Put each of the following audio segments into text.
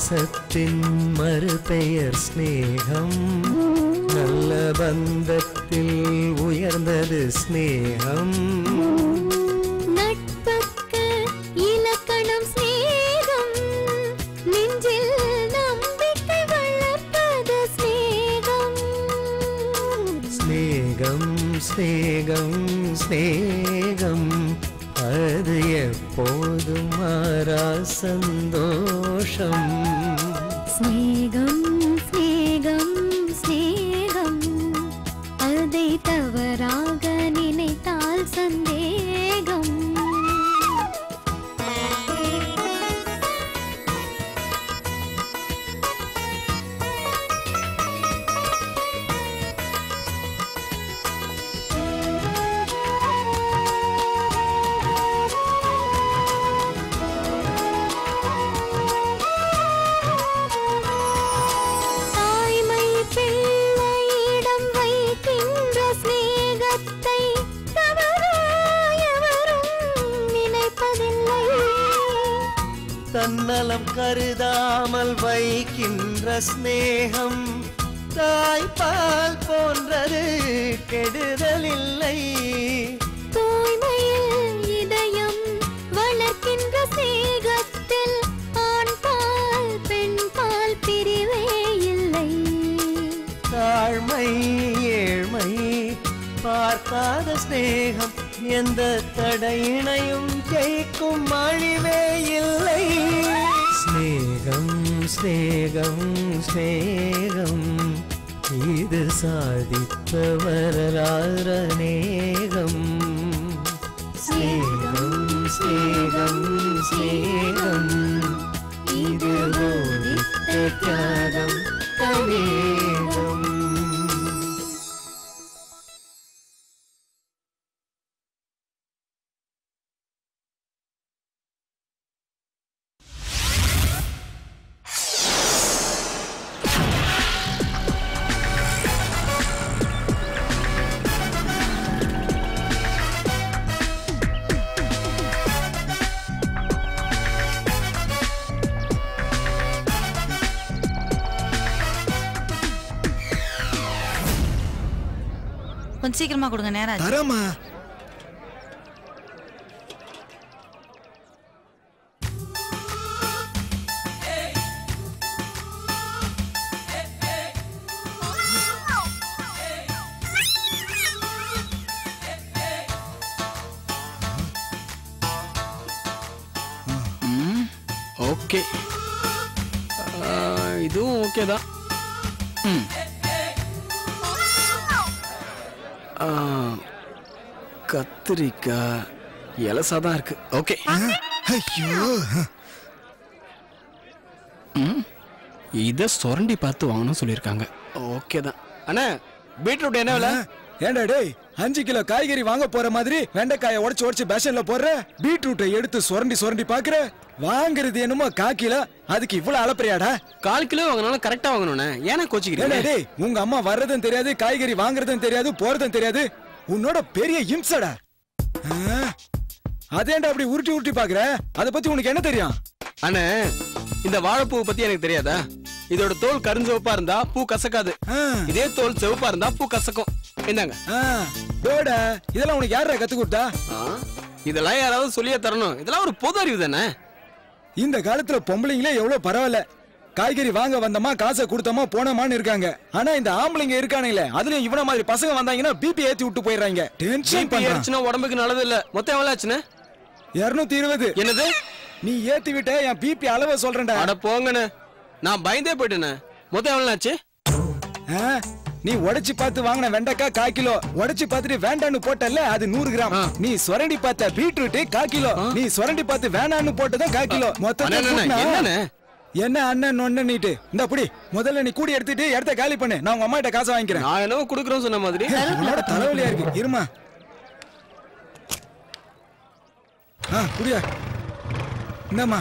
பாசத்தின் மறுபெயர் ஸ்நேகம் நல்ல பந்தத்தில் உயர்ந்தது ஸ்நேகம் நட்புக்கு இலக்கணம் சிநேகம் நெஞ்சில் நம்பிக்கை வளர்ப்பது சிநேகம் ஸ்நேகம் ஸ்நேகம் ஸ்நேகம் அது எப்போதும் மாறா சந்தோஷம் சிநேகம் சிநேகம் சிநேகம் அதை தவறாக நினைத்தால் சந்தேகம் தாய்மை பிள்ளையிடம் வைக்கின்ற சிநேகத்தை தவறாயவரும் நினைப்பதில்லை தன்னலம் கருதாமல் வைக்கின்ற ஸ்நேகம் தாய்ப்பால் போன்றது கெடுதலில்லை தூய்மையில் இதயம் வளர்க்கின்ற சேகத்தில் ஆண் பால் பெண் பால் பிரிவே இல்லை தாழ்மை ஏழ்மை பார்க்காத ஸ்நேகம் எந்த தடையினையும் ஜெயிக்கும் அழிவே இல்லை ஸ்நேகம் ஸ்நேகம் ஸ்நேகம் இது சாதித்த வரலாறு அநேகம் ஸ்நேகம் ஸ்நேகம் ஸ்நேகம் இது போதித்த தியாகம் அநேகம் கொஞ்சம் சீக்கிரமா கொடுங்க நேரம் ஆச்சு. தரமா ஓகே இதுவும் ஓகே தான் ம். ஆ, கத்திரிக்காய் இலசா தான் இருக்கு ஓகே ஐயோ இதை சுரண்டி பார்த்து வாங்கணும்னு சொல்லியிருக்காங்க ஓகே தான் அண்ணா பீட்ரூட் என்ன விலை ஏண்டா டேய் அஞ்சு கிலோ காய்கறி வாங்க போற மாதிரி வெண்டைக்காயை உடைச்சு உடைச்சு பேஷன்ல போடுற பீட்ரூட்டை எடுத்து சுரண்டி சுரண்டி பாக்குற வாங்குறது என்னமோ கா கிலோ அதுக்கு இவ்வளவு அளப்பறியாடா கால் கிலோ வாங்கினாலும் கரெக்டா வாங்கணும்ண்ணே ஏன்னா ஏண்டா கோச்சிக்கிறீங்க டேய் உங்க அம்மா வர்றதும் தெரியாது காய்கறி வாங்குறதும் தெரியாது போறதும் தெரியாது உன்னோட பெரிய இம்சடா ஆ? அதேண்டா அப்படி உருட்டி உருட்டி பாக்குற அத பத்தி உனக்கு என்ன தெரியும் அண்ணே இந்த வாழைப்பூ பத்தி எனக்கு தெரியாதா இதோட தோல் கருஞ்சிவப்பா இருந்தா பூ கசக்காது ஆ. இதே தோல் சிவப்பா இருந்தா பூ கசக்கும் இந்தாங்க ஆ, டோடா இதெல்லாம் உனக்கு யாரா கத்து கொடுத்தா ஆ, இதெல்லாம் யாராவது சொல்லியே தரணும் இதெல்லாம் ஒரு பொது அறிவு தானே இந்த காலத்துல பொம்பளைங்களே எவ்வளவு பரவாயில்ல காய்கறி வாங்க வந்தோமா காசை கொடுத்தோமா போனோமான்னு இருக்காங்க ஆனா இந்த ஆம்பளைங்க இருக்கானுங்களே அதுலயும் இவன மாதிரி பசங்க வந்தாங்கன்னா பிபி ஏத்தி விட்டு போயிடுறாங்க டென்ஷன் பிபி பண்றான் ஏறிச்சுன்னா உடம்புக்கு நல்லது இல்ல மொத்தம் எவ்வளவு ஆச்சுண்ணே இருநூத்தி இருபது என்னது நீ ஏத்தி விட்ட என் பிபி அளவை சொல்றேன்டா அட போங்கண்ணே நான் பயந்தே போயிட்டேனே மொத்தம் எவ்வளவு ஆச்சு ஆ? நீ உடைச்சு பார்த்து வாங்கின வெண்டைக்காய் கால் கிலோ உடைச்சு பார்த்துட்டு வேண்டான்னு போட்டல அது நூறு கிராம் ஆ. நீ சுரண்டி பார்த்த பீட்ரூட் கால் கிலோ நீ சுரண்டி பார்த்து வேணான்னு போட்டதும் கால் கிலோ அண்ணே, அண்ணே, மொத்தம் என்னண்ணே என்ன அண்ணன் ஒண்ணு நீட்டு இந்த புடி முதல்ல நீ கூடி எடுத்துட்டு இடத்த காலி பண்ணு நான் உங்க அம்மா கிட்ட காசை வாங்கிக்கிறேன் நான் என்னவோ குடுக்குறோம் சொன்ன மாதிரி உன்னோட தலைவலியா இருக்கு இருமா ஆ குடியா இந்தாம்மா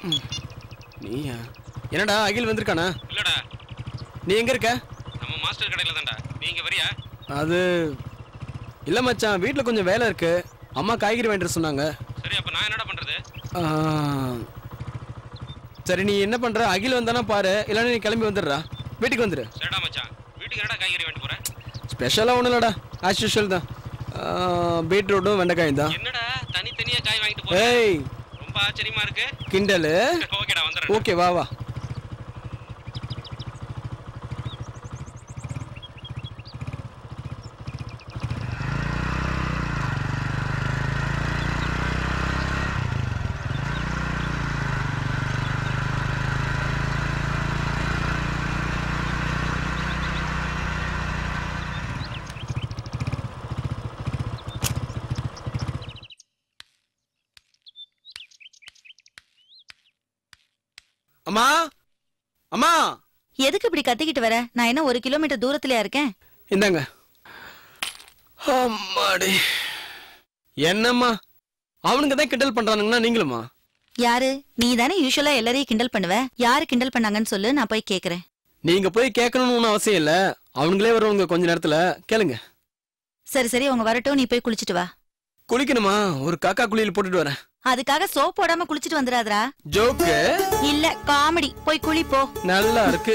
நீயா என்னடா அகில் வந்திருக்கானா இல்லடா நீ எங்க இருக்க நம்ம மாஸ்டர் கடையில தான்டா நீங்க வரியா அது இல்ல மச்சான் வீட்ல கொஞ்சம் வேலை இருக்கு அம்மா காய்கறி வாங்கிட்டு சொன்னாங்க சரி அப்ப நான் என்னடா பண்றது ஆ, சரி நீ என்ன பண்ற அகில் வந்தானா பாரு இல்லைன்னா நீ கிளம்பி வந்துடுறா வீட்டுக்கு வந்துரு சரிடா மச்சான் வீட்டுக்கு என்னடா காய்கறி வாங்கிட்டு போற ஸ்பெஷலாக ஒன்றும் இல்லடா ஆஸ் யூஷுவல் தான் ஆ, பீட்ரூட்டும் வெண்டைக்காயும் தான் என்னடா தனித்தனியா காய் வாங்கிட்டு போற ஏய் ரொம்ப ஆச்சரியமா இருக்கு கிண்டலு ஓகேடா வந்துடுறேன் ஓகே வா வா அம்மா அம்மா எதுக்கு இப்படி கத்திக்கிட்டு வர நான் என்ன ஒரு கிலோமீட்டர் தூரத்துலயா இருக்கேன் இந்தாங்க அம்மாடி என்னம்மா அவனுங்க தான் கிண்டல் பண்றானுங்கன்னா நீங்களுமா யாரு நீ தானே யூஸ்வலா எல்லாரையும் கிண்டல் பண்ணுவ யாரு கிண்டல் பண்ணாங்கன்னு சொல்லு நான் போய் கேக்குறேன் நீங்க போய் கேட்கணும்னு ஒண்ணும் அவசியம் இல்ல அவனுங்களே வருவாங்க கொஞ்ச நேரத்துல கேளுங்க சரி சரி அவங்க வரட்டும் நீ போய் குளிச்சிட்டு வா குளிக்கணுமா ஒரு காக்கா குளியல் போட்டுட்டு வரேன் அதுக்காக சோப் போடாம குளிச்சிட்டு வந்துடாதடா ஜோக்கு இல்ல காமெடி போய் குளி போ நல்லா இருக்கு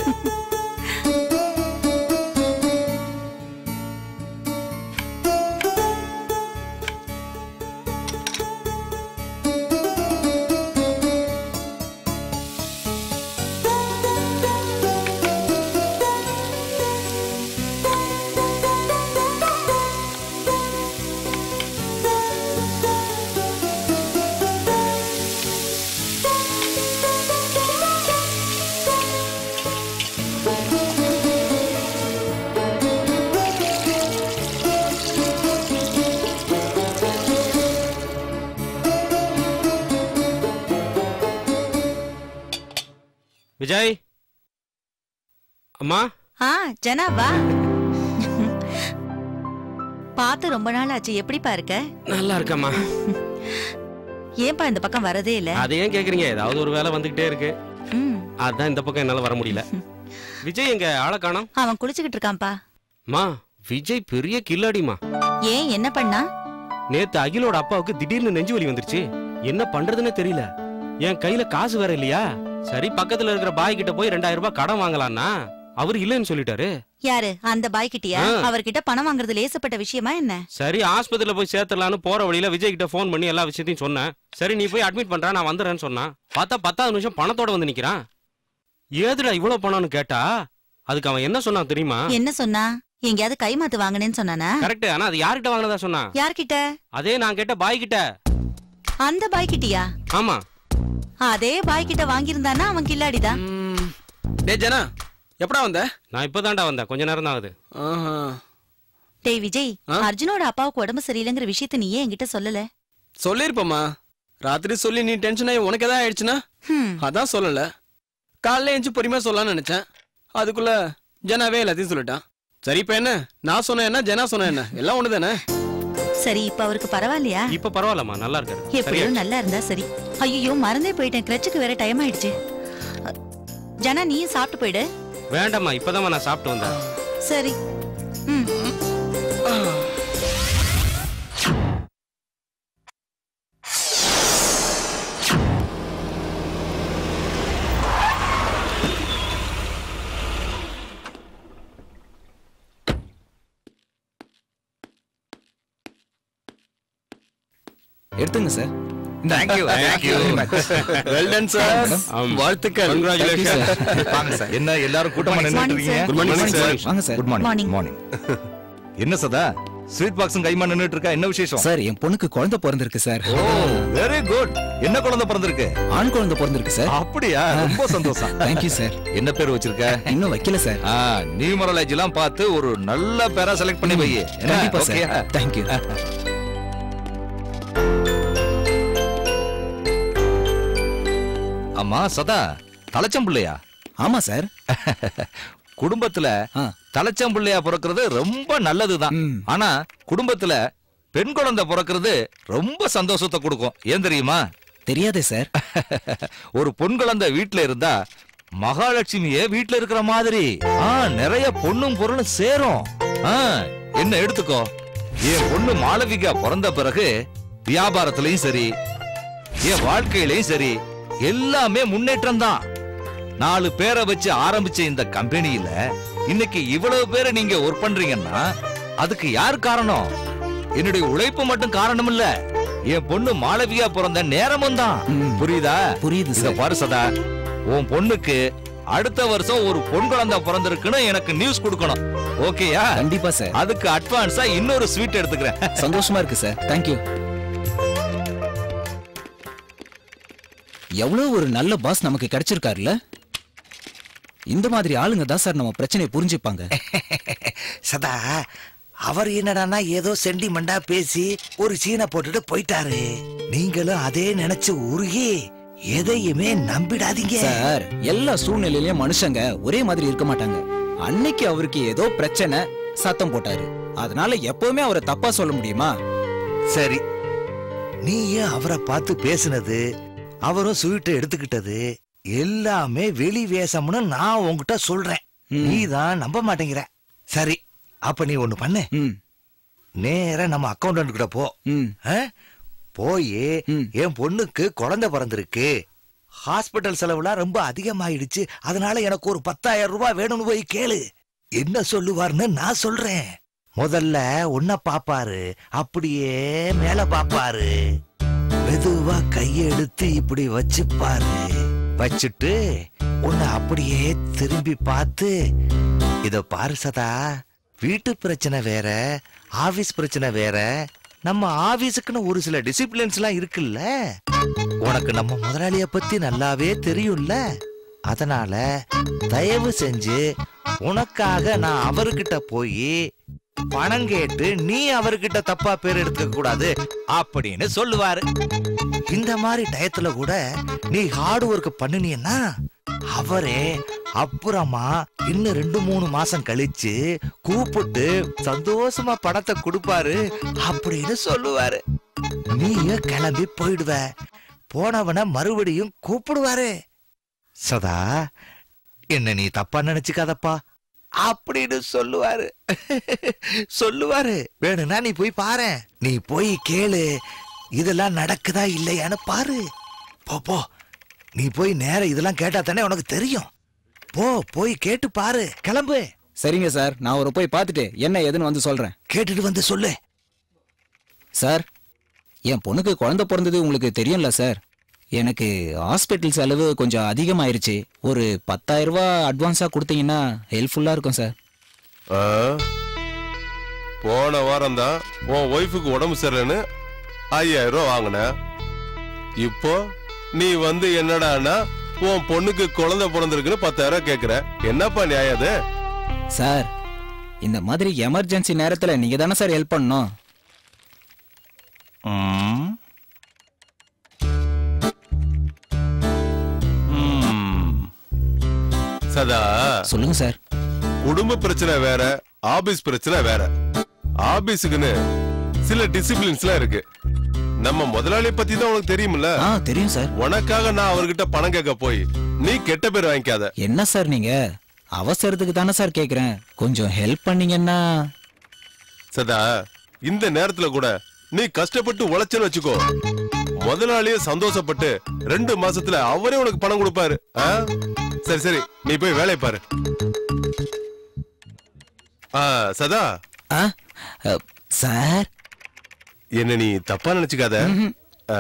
விஜய் அம்மா ஆ ஜனா வா பார்த்து ரொம்ப நாள் ஆச்சு எப்படிப்பா இருக்க நல்லா இருக்கம்மா ஏன்பா இந்த பக்கம் வரதே இல்ல அதை ஏன் கேக்குறீங்க ஏதாவது ஒரு வேலை வந்துகிட்டே இருக்கு ம் அதான் இந்த பக்கம் என்னால வர முடியல விஜய் எங்க ஆளை காணோம் அவன் குளிச்சுக்கிட்டு இருக்கான்ப்பா மா விஜய் பெரிய கில்லாடிமா ஏன் என்ன பண்ணா நேத்து அகிலோட அப்பாவுக்கு திடீர்னு நெஞ்சு வலி வந்துருச்சு என்ன பண்றதுன்னே தெரியல என் கையில காசு வேற இல்லையா சரி பக்கத்துல இருக்கிற பாய் கிட்ட போய் ரெண்டாயிரம் ரூபாய் கடன் வாங்கலாம்னா அவர் இல்லைன்னு சொல்லிட்டாரு யாரு அந்த பாய் கிட்டயா ஆ. அவர்கிட்ட பணம் வாங்குறது லேசப்பட்ட விஷயமா என்ன சரி ஆஸ்பத்திரியில போய் சேர்த்துலான்னு போற வழியில விஜய் கிட்ட ஃபோன் பண்ணி எல்லா விஷயத்தையும் சொன்னேன் சரி நீ போய் அட்மிட் பண்ற நான் வந்துடுறேன்னு சொன்னான் பார்த்தா பத்தாவது நிமிஷம் பணத்தோட வந்து நிக்கிறான் ஏதுடா இவ்வளவு பணம்னு கேட்டா அதுக்கு அவன் என்ன சொன்னான் தெரியுமா என்ன சொன்னா எங்கேயாவது கைமாத்து வாங்கினேன்னு சொன்னானா கரெக்ட் ஆனா அது யார்கிட்ட வாங்கினதா சொன்னான் யார்கிட்ட அதே நான் கேட்ட பாய் கிட்ட அந்த பாய் கிட்டயா ஆமா அதே பாய் கிட்ட வாங்கியிருந்தானா அவன் கில்லாடிதான் ம். டேய் ஜனா எப்படா வந்த நான் இப்பதான்டா வந்தேன் கொஞ்ச நேரம் தான் ஆகுது ஆஹா. டேய் விஜய் ஆ? அர்ஜுனோட அப்பாவுக்கு உடம்பு சரியில்லைங்கிற விஷயத்த நீ ஏன் என்கிட்ட சொல்லல சொல்லிருப்பம்மா ராத்திரி சொல்லி நீ டென்ஷன் ஆகி உனக்கு எதாவது ஆயிடுச்சுன்னா ஹம், அதான் சொல்லல காலைல எழுந்து பொறுமையா சொல்லலாம்னு நினைச்சேன் அதுக்குள்ள ஜனாவே எல்லாத்தையும் சொல்லிட்டான் சரி இப்ப என்ன நான் சொன்னேன் என்ன ஜனா சொன்ன என்ன எல்லாம் ஒண்ணு தானே சரி இப்ப அவருக்கு பரவாயில்லையா இப்ப பரவாயில்லம்மா நல்லா இருக்காரு சரியா எப்படியும் நல்லா இருந்தா சரி ஐயோ மறந்தே போயிட்டேன் கிரச்சுக்கு வேற டைம் ஆயிடுச்சு அ, ஜனா நீயும் சாப்பிட்டு போயிடு வேண்டாம்மா இப்பதான் நான் சாப்பிட்டு வந்தேன் சரி ம் எடுத்துங்க sir thank you thank you well done sir வாழ்த்துக்கள் Congratulations. வாங்க சார் என்ன எல்லாரும் கூட்டமா நின்னுட்டு Morning, இருக்கீங்க sir. குட் மார்னிங் சார் வாங்க sir good morning Morning. Morning என்ன சதா ஸ்வீட் பாக்ஸும் கைமா நின்னுட்டு இருக்கா என்ன விசேஷம் சார் என் பொண்ணுக்கு குழந்தை பிறந்திருக்கு சார் ஓ வெரி குட் என்ன குழந்தை பிறந்திருக்கு ஆண் குழந்தை பிறந்திருக்கு சார் அப்படியா ரொம்ப சந்தோஷம் தேங்க்யூ சார் என்ன பேர் வச்சிருக்க இன்னும் வைக்கல சார் ஆ நியூமரலஜி எல்லாம் பார்த்து ஒரு நல்ல பேரா செலக்ட் பண்ணி வை என்ன? கண்டிப்பா Okay? சார் தேங்க்யூ அம்மா சதா தலைச்சம்பிள்ளையா ஆமா சார் குடும்பத்துல ஆ. தலைச்சம்பிள்ளையா பிறக்கிறது ரொம்ப நல்லதுதான் ம். ஆனா குடும்பத்துல பெண் குழந்தை பிறக்கிறது ரொம்ப சந்தோஷத்தை கொடுக்கும் ஏன் தெரியுமா தெரியாதே சார் ஒரு பொன் குழந்தை வீட்ல இருந்தா மகாலட்சுமியே வீட்ல இருக்கிற மாதிரி ஆ நிறைய பொண்ணும் பொருளும் சேரும் ஆ என்ன எடுத்துக்கோ என் பொண்ணு மாளவிகா பிறந்த பிறகு வியாபாரத்திலயும் சரி என் வாழ்க்கையிலயும் சரி எல்லாமே முன்னேற்றம் தான் நாலு பேரை வச்சு ஆரம்பிச்ச இந்த கம்பெனியில இன்னைக்கு இவ்வளவு பேரை நீங்க ஒர்க் பண்றீங்கன்னா அதுக்கு யார் காரணம் என்னுடைய உழைப்பு மட்டும் காரணம் இல்ல என் பொண்ணு மாளவிகா பிறந்த நேரமும் தான் ம். புரியுதா புரியுது இத சார் பாரு சதா உன் பொண்ணுக்கு அடுத்த வருஷம் ஒரு பொன் குழந்தை பிறந்திருக்குன்னு எனக்கு நியூஸ் கொடுக்கணும் ஓகேயா கண்டிப்பா சார் அதுக்கு அட்வான்ஸா இன்னொரு ஸ்வீட் எடுத்துக்கிறேன் சந்தோஷமா இருக்கு சார் தேங்க்யூ எவ்வளவு ஒரு நல்ல பாஸ் நமக்கு கிடைச்சிருக்காருல்ல இந்த மாதிரி ஆளுங்க தான் சார் நம்ம பிரச்சனையை புரிஞ்சுப்பாங்க சதா அவர் என்னடான்னா ஏதோ சென்டிமெண்டா பேசி ஒரு சீனை போட்டுட்டு போயிட்டாரு நீங்களும் அதே நினைச்சு உருகி எதையுமே நம்பிடாதீங்க சார் எல்லா சூழ்நிலையிலயும் மனுஷங்க ஒரே மாதிரி இருக்க மாட்டாங்க அன்னைக்கு அவருக்கு ஏதோ பிரச்சனை சத்தம் போட்டாரு அதனால எப்பவுமே அவரை தப்பா சொல்ல முடியுமா சரி நீயும் அவரை பார்த்து பேசுனது அவரும் ஸ்வீட்டை எடுத்துக்கிட்டது எல்லாமே வெளி வேஷம்னு நான் உன்கிட்ட சொல்றேன் ம். நீ தான் நம்ப மாட்டேங்கிற சரி அப்ப நீ ஒண்ணு பண்ணு ம் நேரா நம்ம அக்கௌண்டன்ட் கிட்ட போ ம் ஆ? போய் ம். என் பொண்ணுக்கு குழந்தை பிறந்திருக்கு ஹாஸ்பிட்டல் செலவுலாம் ரொம்ப அதிகமாயிடுச்சு அதனால எனக்கு ஒரு பத்தாயிரம் ரூபாய் வேணும்னு போய் கேளு என்ன சொல்லுவார்னு நான் சொல்றேன் முதல்ல உன்னை பாப்பாரு அப்படியே மேல பாப்பாரு மெதுவா கையெடுத்து இப்படி வச்சுப்பாரு வச்சுட்டு உன்னை அப்படியே திரும்பி பார்த்து இத பாரு சதா வீட்டு பிரச்சனை வேற ஆபீஸ் பிரச்சனை வேற நம்ம ஆபீஸுக்குன்னு ஒரு சில டிசிப்ளின்ஸ் எல்லாம் இருக்குல்ல உனக்கு நம்ம முதலாளிய பத்தி நல்லாவே தெரியும்ல அதனால தயவு செஞ்சு உனக்காக நான் அவர்கிட்ட போய் பணம் கேட்டு நீ அவர்கிட்ட தப்பா பேர் எடுத்துக்க கூடாது அப்படின்னு சொல்லுவாரு இந்த மாதிரி டயத்துல கூட நீ ஹார்ட் ஒர்க் பண்ணினீன்னா அவரே அப்புறமா இன்னும் ரெண்டு மூணு மாசம் கழிச்சு கூப்பிட்டு சந்தோஷமா பணத்தை கொடுப்பாரு அப்படின்னு சொல்லுவாரு நீயும் கிளம்பி போயிடுவ போனவன மறுபடியும் கூப்பிடுவாரு சதா என்ன நீ தப்பா நினைச்சுக்காதப்பா அப்படின்னு சொல்லுவாரு சொல்லுவாரு வேணும்னா நீ போய் பாரு நீ போய் கேளு இதெல்லாம் நடக்குதா இல்லையான்னு பாரு போ போ நீ போய் நேரா இதெல்லாம் கேட்டா தானே உனக்கு தெரியும் போ போய் கேட்டு பாரு கிளம்பு சரிங்க சார் நான் அவரை போய் பார்த்துட்டு என்ன ஏதுன்னு வந்து சொல்றேன் கேட்டுட்டு வந்து சொல்லு சார் என் பொண்ணுக்கு குழந்தை பிறந்தது உங்களுக்கு தெரியும்ல சார் எனக்கு ஹாஸ்பிட்டல் செலவு கொஞ்சம் அதிகமாயிருச்சு ஒரு பத்தாயிரம் ரூபாய் அட்வான்ஸா கொடுத்தீங்கன்னா ஹெல்ப்ஃபுல்லா இருக்கும் சார் ஆ? போன வாரம் தான் உன் ஒய்ஃபுக்கு உடம்பு சரியில்லைன்னு ஐயாயிரம் ரூபா வாங்கின இப்போ நீ வந்து என்னடான்னா உன் பொண்ணுக்கு குழந்தை பிறந்திருக்குன்னு பத்தாயிரம் ரூபாய் கேக்குற என்னப்பா நியாயம் அது சார் இந்த மாதிரி எமர்ஜென்சி நேரத்துல நீங்க தானே சார் ஹெல்ப் பண்ணணும் ம். ம். சதா சொல்லுங்க சார் குடும்ப பிரச்சனை வேற ஆபீஸ் பிரச்சனை வேற ஆபீஸுக்குன்னு சில டிசிப்ளின்ஸ்லாம் இருக்கு நம்ம முதலாளிய பத்தி தான் உனக்கு தெரியுமில்ல ஆ தெரியும் சார் உனக்காக நான் அவர்கிட்ட பணம் கேட்க போய் நீ கெட்ட பேர் வாங்கிக்காத என்ன சார் நீங்க அவசரத்துக்கு தானே சார் கேக்குறேன் கொஞ்சம் ஹெல்ப் பண்ணீங்கன்னா சதா இந்த நேரத்துல கூட நீ கஷ்டப்பட்டு உழைச்சன்னு வச்சுக்கோ முதலாளியே சந்தோஷப்பட்டு ரெண்டு மாசத்துல அவரே உனக்கு பணம் கொடுப்பாரு ஆ? சரி சரி நீ போய் வேலையை பாரு ஆ, சதா ஆ அ, சார் என்ன நீ தப்பா நினைச்சுக்காத ஆ,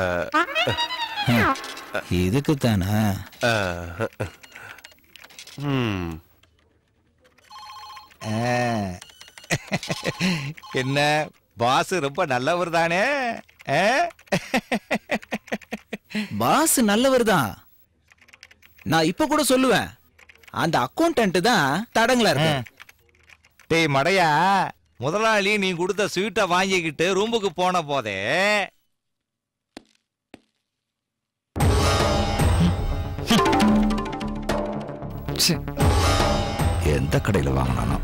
இதுக்கு தானே ஆ, ம். ஆ. என்ன பாஸ் ரொம்ப நல்லவர் தானே ஆ? பாஸ் நல்லவர் தான் நான் இப்ப கூட சொல்லுவேன் அந்த அக்கௌண்டன்ட் தான் தடங்களா இருக்கு டேய் மடையா முதலாளி நீ கொடுத்த ஸ்வீட்டை வாங்கிக்கிட்டு ரூமுக்கு போன போதே ச்சே. எந்த கடையில வாங்கினானோ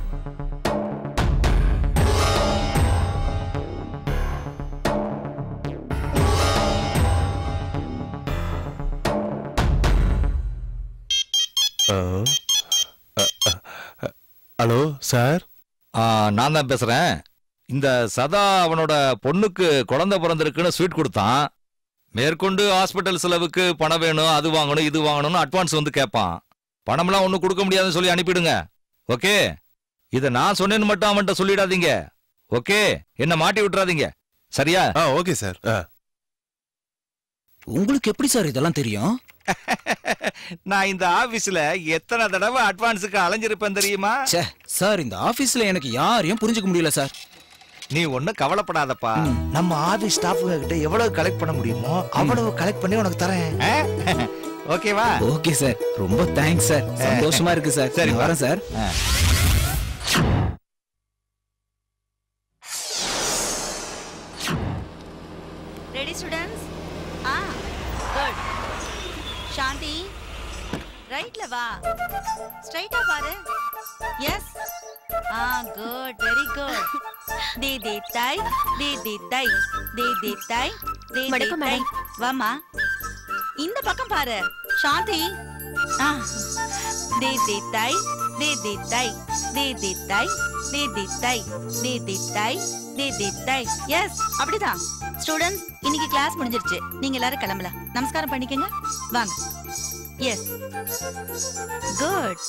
ஹலோ சார் ஆ, நான் தான் பேசுறேன் இந்த சதா அவனோட பொண்ணுக்கு குழந்தை பிறந்திருக்குன்னு ஸ்வீட் கொடுத்தான் மேற்கொண்டு ஹாஸ்பிட்டல் செலவுக்கு பணம் வேணும் அது வாங்கணும் இது வாங்கணும்னு அட்வான்ஸ் வந்து கேட்பான் பணம்லாம் ஒன்றும் கொடுக்க முடியாதுன்னு சொல்லி அனுப்பிடுங்க ஓகே இதை நான் சொன்னேன்னு மட்டும் அவன்கிட்ட சொல்லிடாதீங்க ஓகே என்ன மாட்டி விட்டுறாதீங்க சரியா ஆ ஓகே சார் உங்களுக்கு எப்படி சார் இதெல்லாம் தெரியும் நான் இந்த ஆபீஸ்ல எத்தனை தடவை அட்வான்ஸுக்கு அலைஞ்சிருப்பேன் தெரியுமா ச்சே சார் இந்த ஆபீஸ்ல எனக்கு யாரையும் புரிஞ்சுக்க முடியல சார் நீ ஒன்னும் கவலைப்படாதப்பா நம்ம ஆபீஸ் ஸ்டாஃபுங்க கிட்ட எவ்வளவு கலெக்ட் பண்ண முடியுமோ அவ்வளவு கலெக்ட் பண்ணி உனக்கு தரேன் ஓகேவா ஓகே சார் ரொம்ப தேங்க்ஸ் சார் சந்தோஷமா இருக்கு சார் சரி, நான் வரேன் சார் ரெடி ஸ்டூடெண்ட்ஸ் ஆ குட் சாந்தி ரைட்ல வா ஸ்ட்ரைட்டா பாரு எஸ் ஆ குட் வெரி குட் தே தே தை தே தே தை தே தே தை தே தே வணக்கம், தை மேடம். வாமா இந்த பக்கம் பாரு சாந்தி ஆ தே தே தை தே தே தை தே தே தை தே தே தை தே தே தை தே தே தை எஸ் அப்படிதான் ஸ்டூடெண்ட்ஸ் இன்னைக்கு கிளாஸ் முடிஞ்சிருச்சு நீங்க எல்லாரும் கிளம்பலாம் நமஸ்காரம் பண்ணிக்கங்க வாங்க எஸ் குட்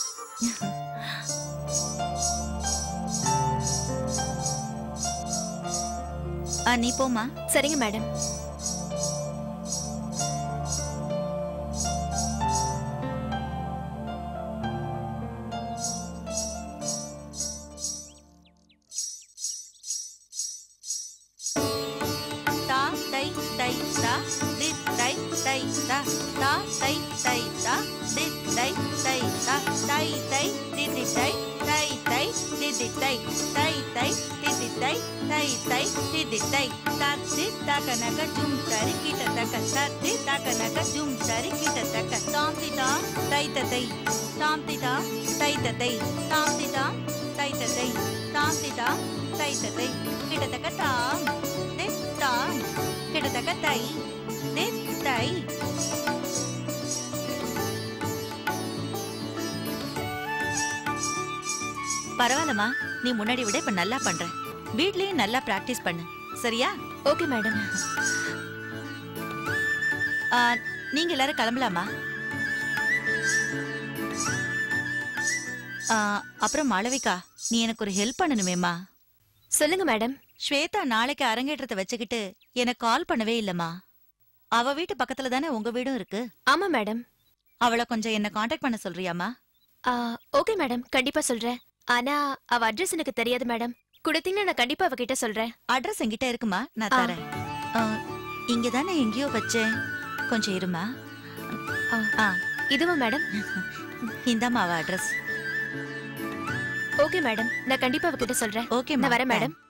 நீ போமா சரிங்க மேடம் தா தை தை தா தி தை தை தா தா தை தை தா தி தை தை தா தை தை தி தி தை தை தை தி தி தை தை தை தி தி தை தை தை தி தி தை தா தி தா கனக ஜும் தரி கிட்ட தக்க தா தி தா கனக ஜும் தரி கிட்ட தக்க தாம் தி தா தை த தை தாம் தி தா தை த தை தாம் தி தா தை த தை தாம் தி தா தை த தை கிட்ட தக்க தாம் தி தாம் கிட்ட தக்க தை தி தை பரவாயில்லம்மா நீ முன்னாடி விட இப்ப நல்லா பண்ற வீட்லயும் நல்லா பிராக்டிஸ் பண்ணு சரியா ஓகே மேடம் ஆ, நீங்க எல்லாரும் கிளம்பலாமா ஆ, அப்புறம் மாளவிகா நீ எனக்கு ஒரு ஹெல்ப் பண்ணணுமேம்மா சொல்லுங்க மேடம் ஸ்வேதா நாளைக்கு அரங்கேற்றத்தை வச்சுக்கிட்டு எனக்கு கால் பண்ணவே இல்லம்மா அவ வீட்டு பக்கத்துல தானே உங்க வீடும் இருக்கு ஆமா மேடம் அவளை கொஞ்சம் என்ன காண்டாக்ட் பண்ண சொல்றியாமா ஓகே மேடம் கண்டிப்பா சொல்றேன் ஆனா அவ அட்ரஸ் எனக்கு தெரியாது மேடம் கொடுத்தீங்கன்னா நான் கண்டிப்பா அவகிட்ட சொல்றேன் அட்ரஸ் என்கிட்ட இருக்குமா நான் ஆ. தரேன் ஆ, இங்க தானே எங்கேயோ வச்சேன் கொஞ்சம் இருமா ஆ இதுவா மேடம் இந்தாம்மா அவ அட்ரஸ் ஓகே மேடம் நான் கண்டிப்பா அவகிட்ட சொல்றேன் ஓகே நான் வரேன் மேடம்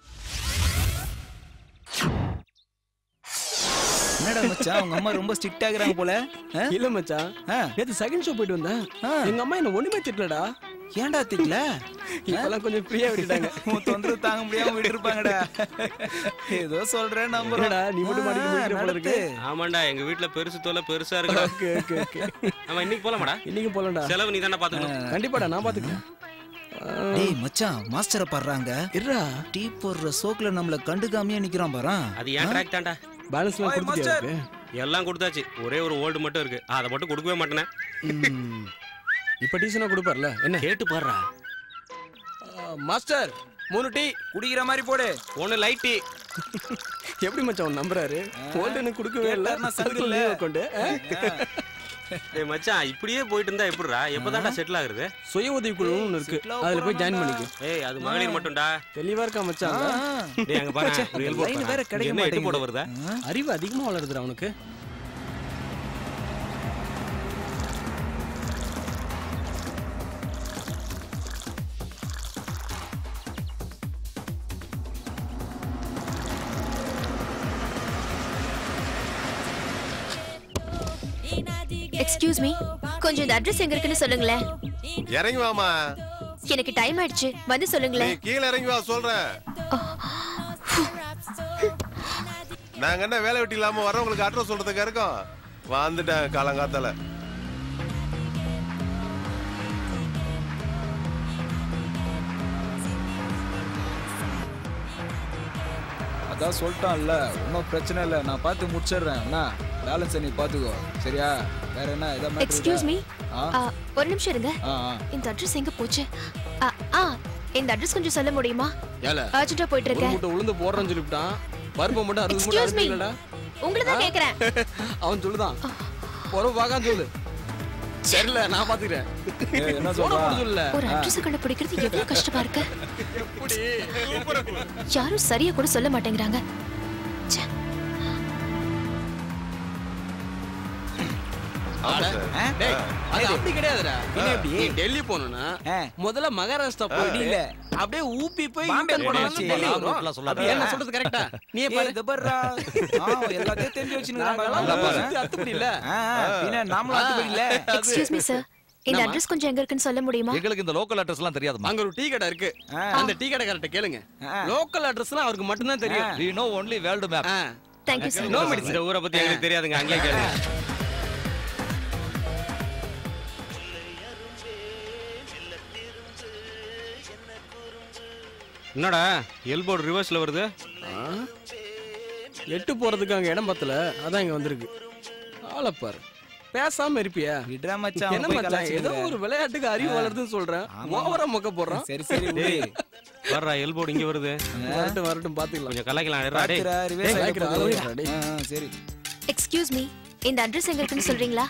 என்னடா மச்சான் உங்க அம்மா ரொம்ப ஸ்ட்ரிக்ட் ஆகுறாங்க போல ஆ? இல்ல மச்சான் ஆ. நேத்து செகண்ட் ஷோ போயிட்டு வந்தேன் ஆ. எங்க அம்மா என்ன ஒண்ணுமே திட்டலடா ஏன்டா திக்கல இப்பெல்லாம் கொஞ்சம் ஃப்ரீயா விட்டுட்டாங்க உன் தொந்தரவு தாங்க முடியாம விட்டுருப்பாங்கடா ஏதோ சொல்றேன் நம்புறேன் என்னடா, நீ மட்டும் மாட்டிட்டு முழிக்கிற போல இருக்கு. ஆமாண்டா எங்க வீட்ல பெருசு தோலை பெருசா இருக்குடா ஓகே ஓகே ஓகே ஆமா இன்னைக்கு போலாமாடா இன்னைக்கு போலாம்டா செலவு நீ தானே பாத்துக்கணும் கண்டிப்பாடா நான் பாத்துக்கிறேன் டேய் மச்சான் மாஸ்டரை பாடுறாங்க இருடா டீ போடுற சோக்குல நம்மள கண்டுக்காமையே நிக்கிறான் பாரு அது ஏன் ட்ராக் தான்டா பேலன்ஸ்லாம் ஓய், கொடுத்துட்டியா மாஸ்டர். அவருக்கு? எல்லாம் கொடுத்தாச்சு ஒரே ஒரு ஓல்டு மட்டும் இருக்கு அதை மட்டும் கொடுக்கவே மாட்டேனே ம். இப்ப டீசனா கொடுப்பார்ல என்ன கேட்டு பாருடா ஆ, மாஸ்டர் மூணு டீ குடிக்கிற மாதிரி போடு ஒண்ணு லைட் டீ எப்படி மச்சான் அவன் நம்புறாரு ஓல்டுன்னு கொடுக்கவே இல்ல கேட்டாருன்னா சங்கு அதுக்குள்ள இல்ல. leave கொண்டு ஆ? டேய் மச்சான் இப்படியே போயிட்டு இருந்தா எப்படிடா எப்பதான்டா செட்டில் ஆகுறது சுய உதவி குழுன்னு ஒண்ணு இருக்கு Settle ஆக அதுல போய் ஜாயின் போறானா? பண்ணிக்க ஏய் அது மகளிர் மட்டும்டா தெளிவா இருக்கா மச்சான் அவன். டேய் அங்க பாரு ஒரு help line போடுறா. வேற இங்க கிடைக்க என்ன எட்டு போட மாட்டேங்குது. வருதா அறிவு அதிகமா வளருதுடா அவனுக்கு எக்ஸ்கியூஸ் மீ கொஞ்சம் இந்த அட்ரஸ் எங்க இருக்குன்னு சொல்லுங்களேன் இறங்கி வாமா எனக்கு டைம் ஆயிடுச்சு வந்து நீ சொல்லுங்களேன் கீழே இறங்கி வா சொல்றேன் நாங்க என்ன வேலை வெட்டி இல்லாம வரவங்களுக்கு அட்ரஸ் சொல்றதுக்கு இருக்கோம் வந்துட்டேன் காலங்காத்தால அதான் சொல்லிட்டான்ல ஒன்றும் பிரச்சனை இல்லை நான் பார்த்து முடிச்சிடுறேன் என்ன பேலன்ஸ் நீ பார்த்துக்கோ சரியா வேற என்ன எதாவது எக்ஸ்கியூஸ் மீ ஆ ஒரு நிமிஷம் இருங்க ஆ ஆ இந்த அட்ரஸ் எங்க போச்சு ஆ, ஆ இந்த அட்ரஸ் கொஞ்சம் சொல்ல முடியுமா ஏல அர்ஜென்ட்டா போயிட்டு ஒரு இருக்கேன் மூட்டை உளுந்து போடுறேன்னு சொல்லிவிட்டான் பருப்பை மட்டும் அறுபது மூட்டை எக்ஸ்கியூஸ் மீ அறுத்துலடா உங்களை தான் கேக்குறேன் அவன் சொல்லுதான் பொறவு பார்க்காம சொல்லு சரில நான் பாத்துக்கிறேன் ஏய், என்ன போட சொல்றா? போட சொல்லல ஒரு அட்ரஸ் கண்டுபிடிக்கிறது எவ்வளவு கஷ்டமா இருக்கு எப்படி யாரும் சரியா கூட சொல்ல மாட்டேங்கிறாங்க ச்சே. ஆமா சார் ஆ? டேய் அது அப்படி கிடையாதுடா என்ன எப்படி? நீ டெல்லி போகணும்னா ஆ. முதல்ல மகாராஷ்டிரா போயிட்டு இல்ல. அப்படியே ஊபி போய் பாம்பே யூட்டன் போனாலும் போனாலும் டெல்லி வரும். லாபம்லாம் சொல்லாத. அப்படியே நான் சொல்றது கரெக்டா நீ ஏய், பாரு இது பாருடா. ஆ, எல்லாத்தையும் தெரிஞ்சு வச்சுன்னுக்குறான் நாங்கெல்லாம் பாரு. சுத்தி அத்துப்படி இல்ல ஆ, ஆ, பின்ன நாமளும் அத்துப்படி இல்ல எக்ஸ்கியூஸ் மீ சார் இந்த என்னம்மா? அட்ரஸ் கொஞ்சம் எங்க இருக்குன்னு சொல்ல முடியுமா எங்களுக்கு இந்த லோக்கல் அட்ரஸ் எல்லாம் தெரியாதுமா அங்க ஒரு டீ கடை இருக்கு ஆ. அந்த டீ கடை கரெக்டா கேளுங்க ஆ. லோக்கல் அட்ரஸ்லாம் அவருக்கு மட்டும்தான் தெரியும் we know only world map ஆ. Thank you sir No medicine. இந்த ஊரை பத்தி எங்களுக்கு தெரியாதுங்க அங்கேயே கேளுங்க என்னடா எல்போர்டு ரிவர்ஸ்ல வருது ஆ? எட்டு போறதுக்கு அங்க இடம் பத்தல அதான் இங்க வந்திருக்கு ஆளப்பாரு பேசாம இருப்பியா விடுறா மச்சான் என்ன அவன் போய் மச்சான் ஏதோ கலாய்ச்சிட்டு ஒரு விளையாட்டுக்கு அறிவு வளருதுன்னு சொல்றேன் ஆமா. ஓவரா மொக்க போடுறான் சரி சரி விடு. வர்றா எல்போர்டு இங்க வருது வரட்டும் வரட்டும் பாத்துக்கலாம் கொஞ்சம் கலாய்க்கலாம் இருடா, டேய். பாத்துடா, reverse டேய், ஆயிட வாய்க்குடா, போகுது. அளவுடா, டேய். ஆ, ஆ, சரி எக்ஸ்கியூஸ் மீ இந்த அட்ரஸ் எங்க இருக்குன்னு சொல்றீங்களா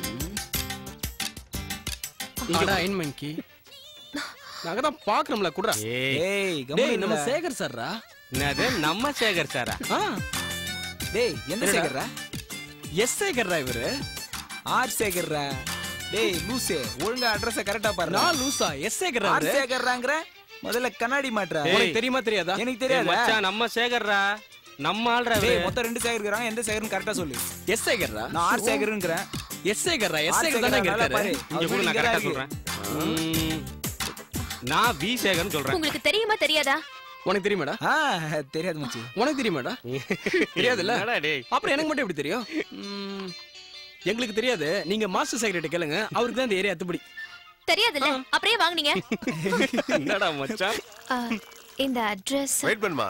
அடா இன்மன் கி நாங்க தான் பாக்குறோம்ல குடுறா ஏய் ஏய் டேய் கம்முனு நம்ம இல்ல. சேகர் சார்ரா என்னது நம்ம சேகர் சாரா ஆ டேய் எந்த என்னடா? சேகர்ரா எஸ் சேகர்ரா இவரு ஆர் சேகர்ரா டேய் லூசே ஒழுங்கா அட்ரஸ் கரெக்டா பாரு நான் லூசா எஸ் சேகர்ரா ஆர் இவரு சேகர்றாங்கற முதல்ல கண்ணாடி மாட்றா டேய். உனக்கு தெரியுமா தெரியாதா எனக்கு டேய், தெரியாதா மச்சான் நம்ம சேகர்ரா நம்ம ஆள்ரா டேய் இவரு. மொத்தம் ரெண்டு சேகர் இருக்காங்க எந்த சேகர்னு கரெக்டா சொல்லு எஸ் சேகர்ரா நான் ஆர் சேகர்ங்கறேன் எஸ் சேகர்ரா எஸ் ஆர் சேகர் தானே இங்க நல்லா பாரு இருக்காரு இங்க கூட நான் கரெக்டா சொல்றேன் ம். நான் வி சேகர்னு சொல்றேன் உங்களுக்கு தெரியுமா தெரியாதா உனக்கு தெரியுமாடா ஆ தெரியாது மச்சி உனக்கு தெரியுமாடா தெரியாதுல்ல என்னடா டேய் அப்புறம் எனக்கு மட்டும் எப்படி தெரியும் ம், எங்களுக்கு தெரியாது நீங்க மாஸ்டர் செக்ரட்டரி கேளுங்க அவருக்கு தான் இந்த ஏரியா அத்துப்படி தெரியாதுல்ல அப்படியே வாங்குனீங்க என்னடா மச்சான் ஆ, இந்த அட்ரஸ் வெயிட் பண்ணுமா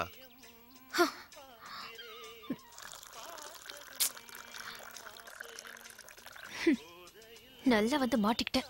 நல்லா வந்து மாட்டிக்கிட்டேன்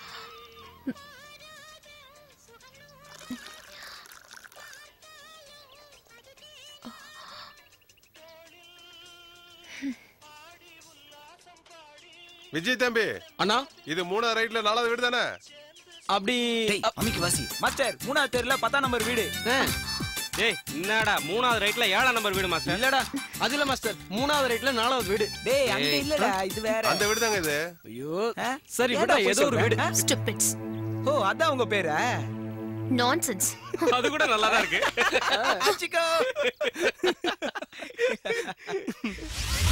விஜய் தம்பி அண்ணா இது மூணாவது ரைட்ல நாலாவது வீடு தானே அப்படி டேய் அம்மிக்கு வாசி மாஸ்டர் மூணாவது தெருல பத்தாம் நம்பர் வீடு ஆ, டேய் என்னடா மூணாவது ரைட்ல ஏழாம் நம்பர் வீடு மாஸ்டர் இல்லடா அது இல்ல மாஸ்டர் மூணாவது ரைட்ல நாலாவது வீடு டேய் அங்க ஏய். இல்லடா இது வேற அந்த வீடு தாங்க இது ஐயோ ஆ? சரி ஏன்டா விடா போய் ஏதோ ஒரு சொல்ற? வீடு ஆ? ஸ்டூபிட்ஸ் ஓ அதான் உங்க பேரா நான்சென்ஸ் அது கூட நல்லா தான் இருக்கு ஆச்சிக்கோ